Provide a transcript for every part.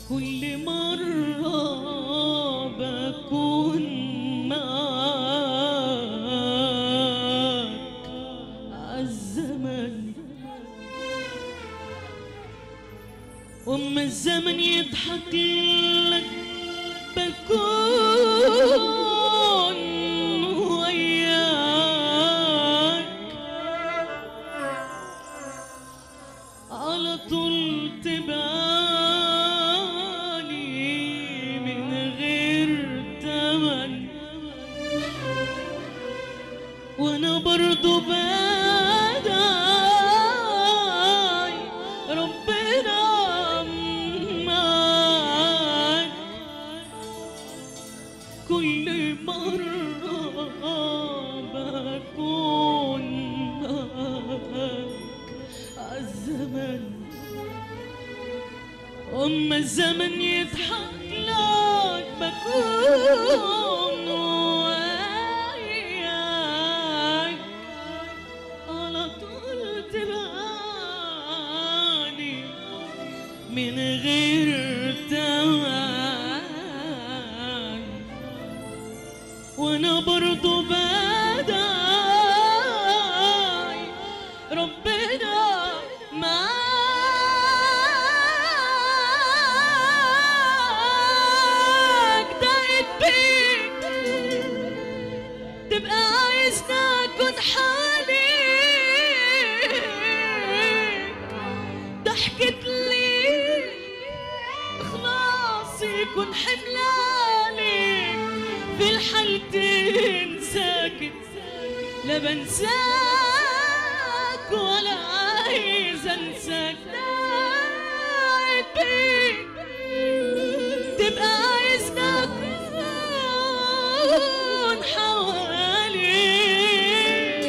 كل مرة بكون معاك عالزمن وأما الزمن يضحك لك بكون وياك على طول تباني من غير تمن وانا برضو بداي ربنا معاك كل مرة بكون معاك عالزمن أما الزمن يضحك لك بكون وياك على طول تباني من غير تمن وانا برضو بداي ربنا معاك دقت بيك تبقى عايزنا اكون حاليك ضحكت لي خلاص يكون حملانك في الحالتين ساكت لا بنساك ولا عايز انساك داعت بيك تبقى عايزنا اكون حواليك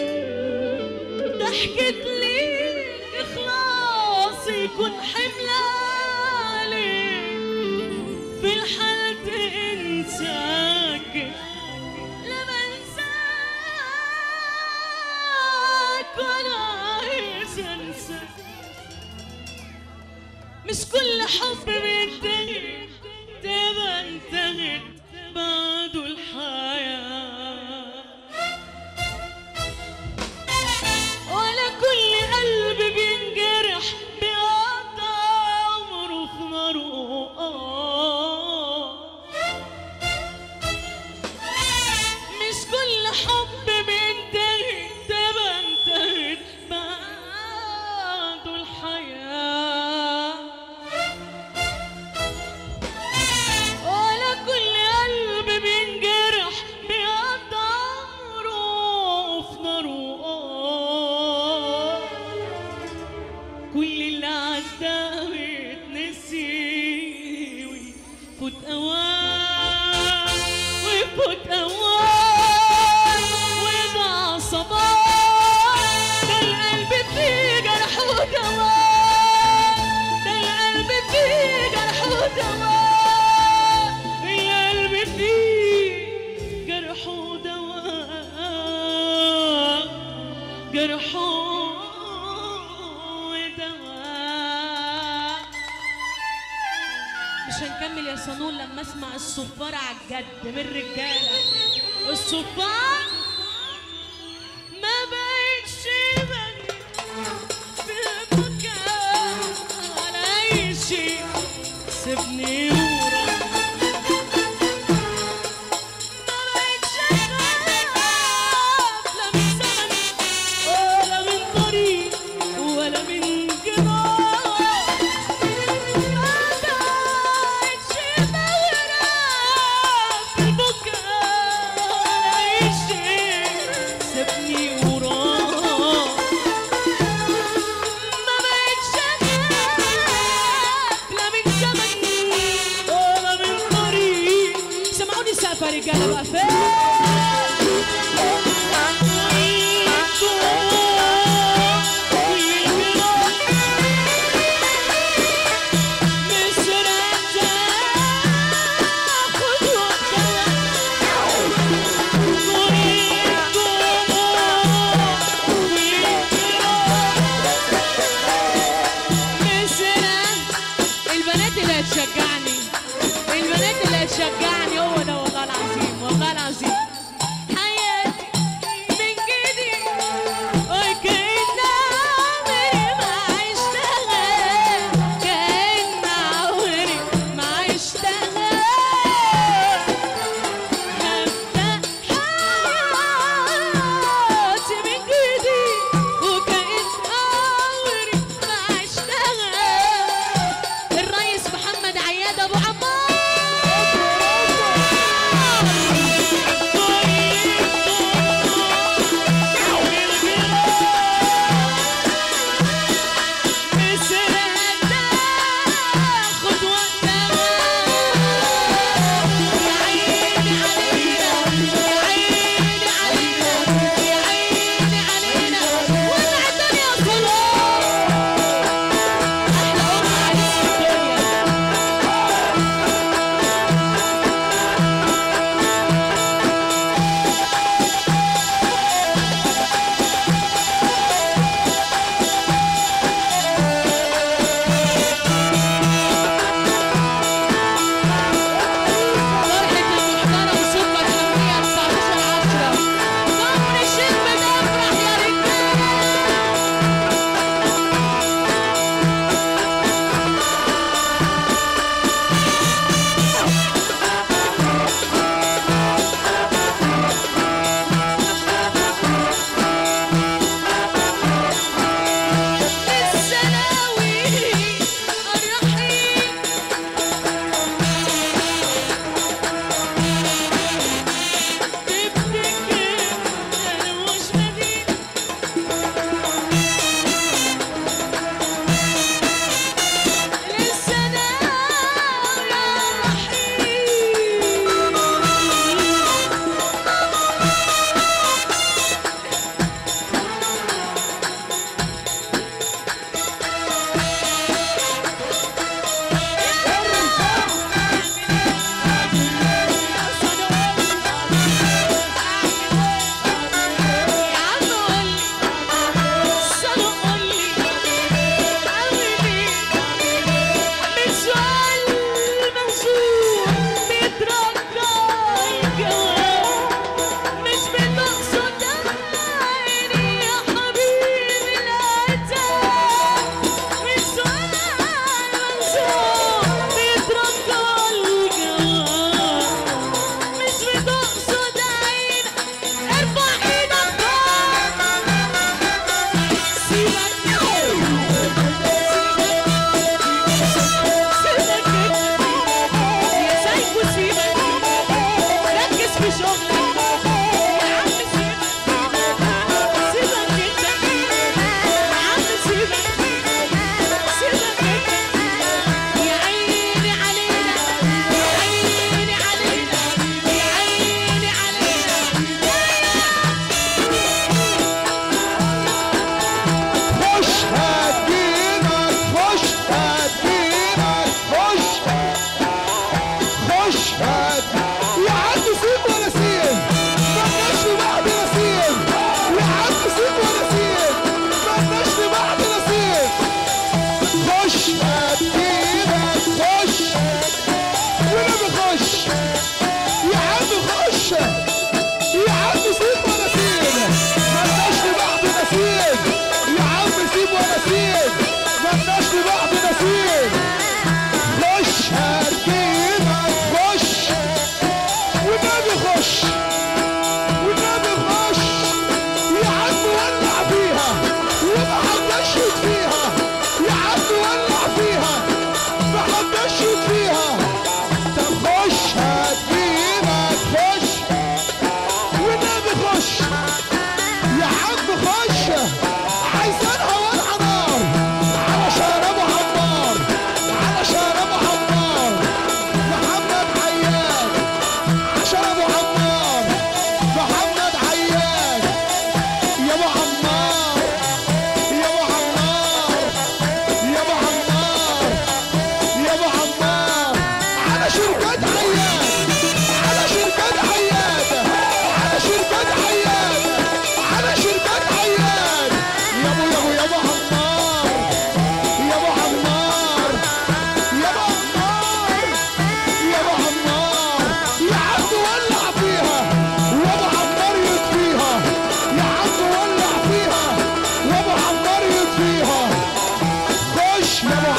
ضحكت لي اخلاص يكون حملاني في الحالة انساك لا بنساك ولا عايز انساك مش كل حب بينتهي تبقى انتهت بعده الحياه ولا كل قلب بينجرح بيقطع عمره في ناره مش كل حب بينتهي تبقى انتهت بعده الحياة ولا كل قلب بينجرح بيقطع عمره في ناره كل اللي عدى بيتنسي ويفوت اوان ويفوت اوان ويضيع صباح ده القلب فيه جرح ودواء ده القلب فيه جرح ودواء القلب فيه جرح ودواء جرح ودواء مش هنكمل يا صنون لما اسمع الصفار على الجد من الرجاله الصفار ما بقتش بني في مكان على اي شيء سيبني ورا ما بقتش اخاف لا من زمن ولا من طريق ولا من جراح ما بقتش بغرق في البكاء على أي شيء سابني وراه ما بقتش أخاف لا من زمن ولا من طريق سمعوني سقفة رجالة بقى البنات اللي هتشجعني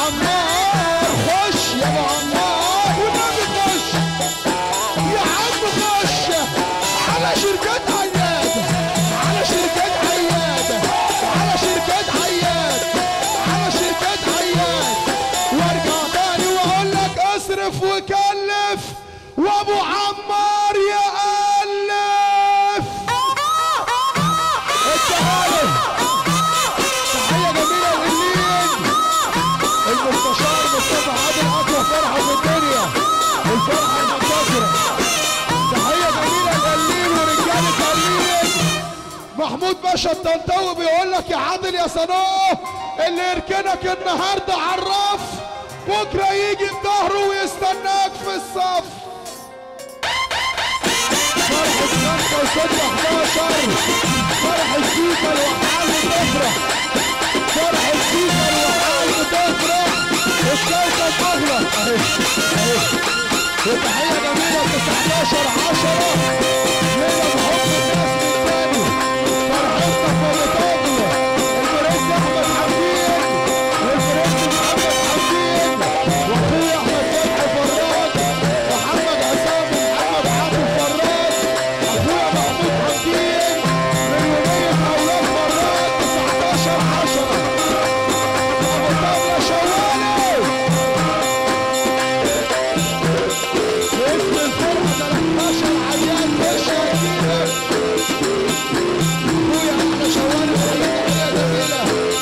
عمار خش يا ابو عمار والنبي خش يا عم خش على شركات عياد على شركات عياد على شركات عياد على شركات عياد وارجع تاني واقول لك اصرف وكلف وابو عمار يألف التعالي تحية جميلة للمين المستشار مصطفى عادل اقوى فرحة في الدنيا الفرحة المنتصرة تحية جميلة للمين ورجالة اللين محمود باشا الطنطاوي بيقول لك يا عادل يا صنوه اللي يركنك النهارده على الرف بكره يجي بظهره ويستناك في الصف فرحة خمسة وستة 11 فرحة سيكا الوحال بتفرح فرحة سيكا الوحال بتفرح الكوكب مغلق اهي اهي وتحية جميلة 19 10 ليلة بحب الناس من تاني فرحتنا في الطابلة البرنس احمد حمدين والبرنس محمد حمدين واخويا احمد فتحي فراج محمد عصام محمد حاتم فراج اخويا محمود حمدين من يومية اولاد فراج 19 10 ابو طابلة شوالي اسم الفرقة 13 عيان مشى كده اخويا احلى شوالي وحيد تحية جميلة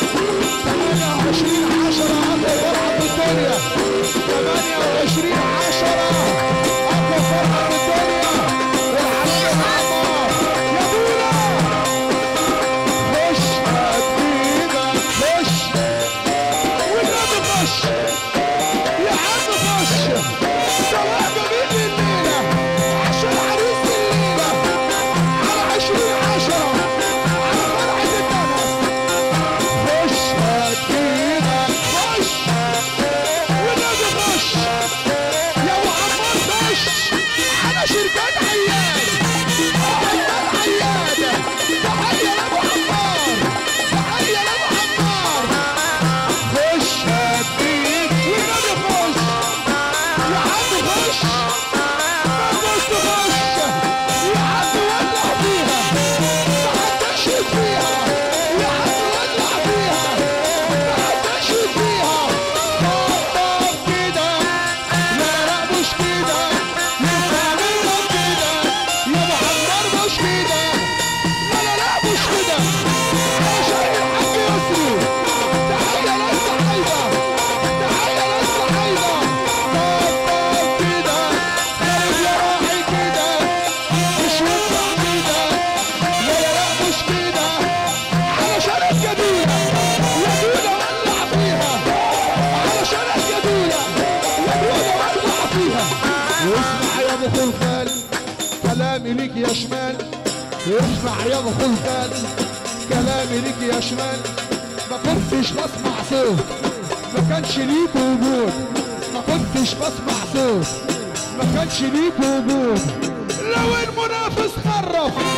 28 10 اقوى فرحة في الدنيا 28 10 اقوى فرحة في الدنيا والعلي عمار يا بولا خش هدينا خش والنبي خش يا عم خش سواء جميل الليلة عشان عريس الليلة على عشرين عشرة على فرحة النفس خش هدينا خش والنبي خش يا ابو عمار خش على شركات عياد شركات عياد تحية لابو عمار تحية لابو عمار خش هديك والنبي خش يا عم خش ما بص خش يا عم ولع فيها ما حدش فيها يا عم ولع فيها ما حدش فيها طب كده لا لا مش كده ينفع منهم كده يا محمد مش كده لا لا لا مش كده انا شايف الحاج يسري تحية لسه حيدة تحية لسه حيدة طب طب كده خارج يا راعي كده مش ينفع كده لا لا لا مش كده علشان الجديدة يا دودة ولع فيها علشان الجديدة يا دودة ولع فيها واسمع يا ابو خلخال كلامي ليك يا شمال اسمع يا ابو خلخال كلامي ليك يا شمال ما كنتش بسمع صوت ما كانش ليك وجود ما كنتش بسمع صوت ما كانش ليك وجود لو المنافس خرف